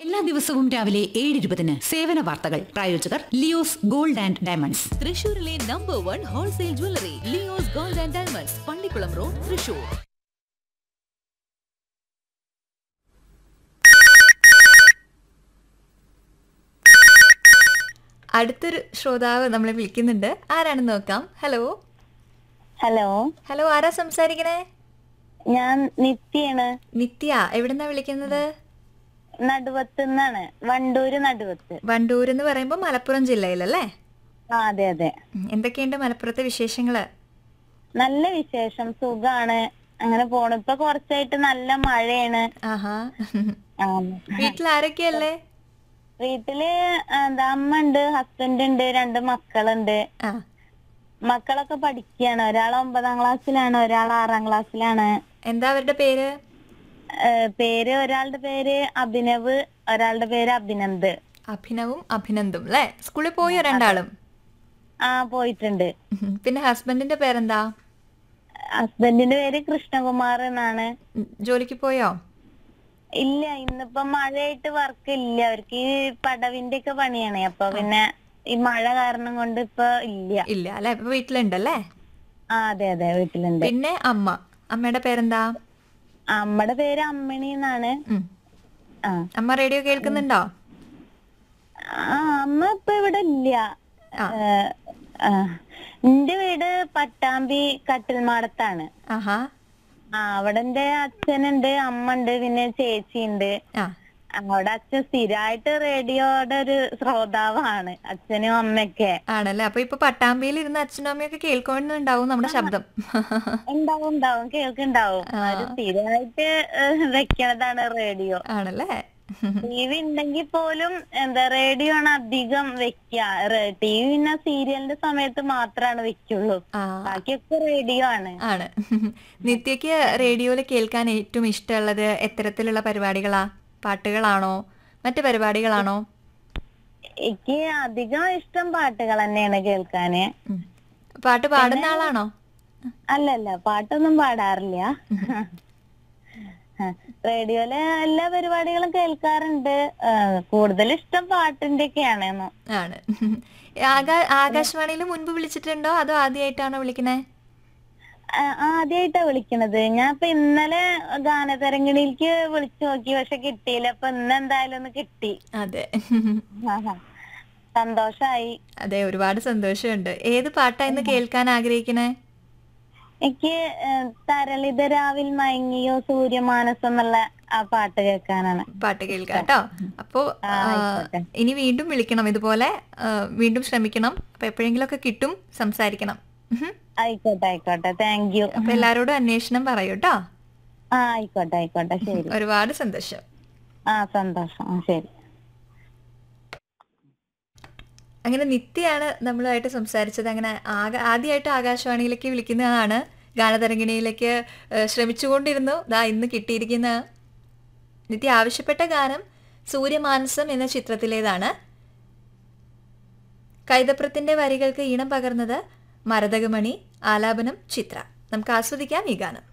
എല്ലാ ദിവസവും രാവിലെ ഏഴ് ഇരുപതിന് സേവന വാർത്തകൾ പ്രായോജകർ ലിയോസ് ഗോൾഡ് ആൻഡ് ഡയമണ്ട്സ് തൃശൂരിലെ number one wholesale jewellery Leos gold and diamonds Pallikulam road Thrissur അടുത്തൊരു ശ്രോതാവ് നമ്മളെ വിളിക്കുന്നുണ്ട് ആരാണെന്ന് നോക്കാം ഹലോ ഹലോ ഹലോ ആരാ സംസാരിക്കണേ ഞാൻ നിത്യാണ് നിത്യ എവിടുന്നാ വിളിക്കുന്നത് നടുവത്ത് നിന്നാണ് വണ്ടൂര് നടുവത്ത് വണ്ടൂർ എന്ന് പറയുമ്പോൾ മലപ്പുറം ജില്ലയിലല്ലേ ആ അതെ അതെ ഉം, എന്തൊക്കെയുണ്ട് മലപ്പുറത്തെ വിശേഷങ്ങള് നല്ല വിശേഷം സുഖാണ് അങ്ങനെ പോണു ഇപ്പൊ കുറച്ചായിട്ട് നല്ല മഴയാണ് ആഹാ ആ. വീട്ടിൽ ആരൊക്കെയല്ലേ വീട്ടില് എന്താ അമ്മ ഉണ്ട് ഹസ്ബൻഡ് ഉണ്ട് രണ്ട് മക്കളുണ്ട് ആ മക്കളൊക്കെ പഠിക്കുകയാണ് ഒരാൾ ഒമ്പതാം ക്ലാസ്സിലാണ് ഒരാൾ ആറാം ക്ലാസ്സിലാണ് എന്താ അവരുടെ പേര് ഏഹ് പേര് ഒരാളുടെ പേര് അഭിനവ് ഒരാളുടെ പേര് അഭിനന്ദ് അഭിനവും അഭിനന്ദും അല്ലേ സ്കൂളിൽ പോയോ രണ്ടാളും ആ പോയിട്ടുണ്ട് ഉം, പിന്നെ ഹസ്ബൻഡിന്റെ പേരെന്താ ഹസ്ബൻഡിന്റെ പേര് കൃഷ്ണകുമാർ എന്നാണ് ഉം, ജോലിക്ക് പോയോ ഇല്ല ഇന്നിപ്പം മഴയായിട്ട് വർക്ക് ഇല്ല അവർക്ക് ഈ പടവിന്റെ ഒക്കെ പണിയാണ് അപ്പൊ പിന്നെ ഈ മഴ കാരണം കൊണ്ട് ഇപ്പൊ ഇല്ല ഇല്ല അല്ലെ ഇപ്പൊ വീട്ടിലുണ്ടല്ലേ ആ അതെ അതെ വീട്ടിലുണ്ട് പിന്നെ അമ്മ അമ്മയുടെ പേരെന്താ അമ്മയുടെ പേര് അമ്മിണി എന്നാണ് ഉം. ആ അമ്മ റേഡിയോ കേൾക്കുന്നുണ്ടോ ആ അമ്മ ഇപ്പൊ ഇവിടെ ഇല്ല ആ. ഏഹ്, ആ. എന്റെ വീട് പട്ടാമ്പി കട്ടിൽമാടത്താണ് ആഹാ ആ അവിടെ എന്റെ അച്ഛനുണ്ട് അമ്മ ഉണ്ട് പിന്നെ ചേച്ചി ഉണ്ട് ആ അവിടെ അച്ഛൻ സ്ഥിരമായിട്ട് റേഡിയോയുടെ ഒരു ശ്രോതാവാണ് അച്ഛനും അമ്മയൊക്കെ ആണല്ലേ അപ്പൊ ഇപ്പൊ പട്ടാമ്പിയിൽ ഇരുന്ന് അച്ഛനും അമ്മയൊക്കെ കേൾക്കുന്നുണ്ടാവും നമ്മുടെ ശബ്ദം ഉണ്ടാവും ഉണ്ടാവും കേൾക്കുണ്ടാവും അവര് സ്ഥിരമായിട്ട് ഏഹ്, വെക്കണതാണ് റേഡിയോ ആണല്ലേ ടി വി ഉണ്ടെങ്കിൽ പോലും എന്താ റേഡിയോ ആണ് അധികം വെക്ക ടി വി പിന്നെ സീരിയലിന്റെ സമയത്ത് മാത്രമാണ് വെക്കുള്ളൂ ആ ബാക്കിയൊക്കെ റേഡിയോ ആണ് ആണ് നിത്യക്ക് റേഡിയോയിൽ കേൾക്കാൻ ഏറ്റവും ഇഷ്ടമുള്ളത് എത്തരത്തിലുള്ള പരിപാടികളാ പാട്ടുകളാണോ മറ്റു പരിപാടികളാണോ എനിക്ക് അധികം ഇഷ്ടം പാട്ടുകൾ തന്നെയാണ് കേൾക്കാന് ഉം. പാട്ട് പാടുന്ന ആളാണോ അല്ലല്ല പാട്ടൊന്നും പാടാറില്ല റേഡിയോയിലെ എല്ലാ പരിപാടികളും കേൾക്കാറുണ്ട് ഏഹ്, കൂടുതൽ ഇഷ്ടം പാട്ടിന്റെ ഒക്കെയാണ് ആണ് ആകാ- ആകാശവാണിയിൽ മുൻപ് വിളിച്ചിട്ടുണ്ടോ അതോ ആദ്യമായിട്ടാണോ വിളിക്കണേ ആദ്യമായിട്ടാ വിളിക്കണത് ഞാൻ ഇപ്പൊ ഇന്നലെ ഗാനതരംഗിണിയിലേക്ക് വിളിച്ചു നോക്കി പക്ഷെ കിട്ടിയില്ല അപ്പൊ ഇന്ന് എന്തായാലും ഒന്ന് കിട്ടി അതെ ആഹാ. സന്തോഷായി അതെ ഒരുപാട് സന്തോഷമുണ്ട് ഏത് പാട്ടാ ഇന്ന് കേൾക്കാൻ ആഗ്രഹിക്കണേ എനിക്ക് ഏഹ്, തരളിത രാവിൽ മയങ്ങിയോ സൂര്യമാനസം എന്നുള്ള ആ പാട്ട് കേൾക്കാനാണ് പാട്ട് കേൾക്കാം കേട്ടോ അപ്പോ ആ, ആ, ആയിക്കോട്ടെ. ഇനി വീണ്ടും വിളിക്കണം ഇതുപോലെ ആ, വീണ്ടും ശ്രമിക്കണം അപ്പൊ എപ്പോഴെങ്കിലും ഒക്കെ കിട്ടും സംസാരിക്കണം ഉഹും. ആയിക്കോട്ടെ ആയിക്കോട്ടെ താങ്ക് യു അപ്പൊ എല്ലാരോടും അന്വേഷണം പറയൂ കേട്ടോ ആ ആയിക്കോട്ടെ ആയിക്കോട്ടെ ശരി ഒരുപാട് സന്തോഷം ആ സന്തോഷം ആ ശരി അങ്ങനെ നിത്യയാണ് നമ്മളുമായിട്ട് സംസാരിച്ചത് അങ്ങനെ ആക ആദ്യമായിട്ട് ആകാശവാണിയിലേക്ക് വിളിക്കുന്നതാണ് ഗാനതരംഗിണിയിലേക്ക് ഏഹ്, ശ്രമിച്ചുകൊണ്ടിരുന്നു ദാ ഇന്ന് കിട്ടിയിരിക്കുന്ന നിത്യ ആവശ്യപ്പെട്ട ഗാനം സൂര്യമാനസം എന്ന ചിത്രത്തിലേതാണ് കൈതപ്രത്തിന്റെ വരികൾക്ക് ഈണം പകർന്നത് മരതകമണി ആലാപനം ചിത്ര നമുക്ക് ആസ്വദിക്കാം ഈ ഗാനം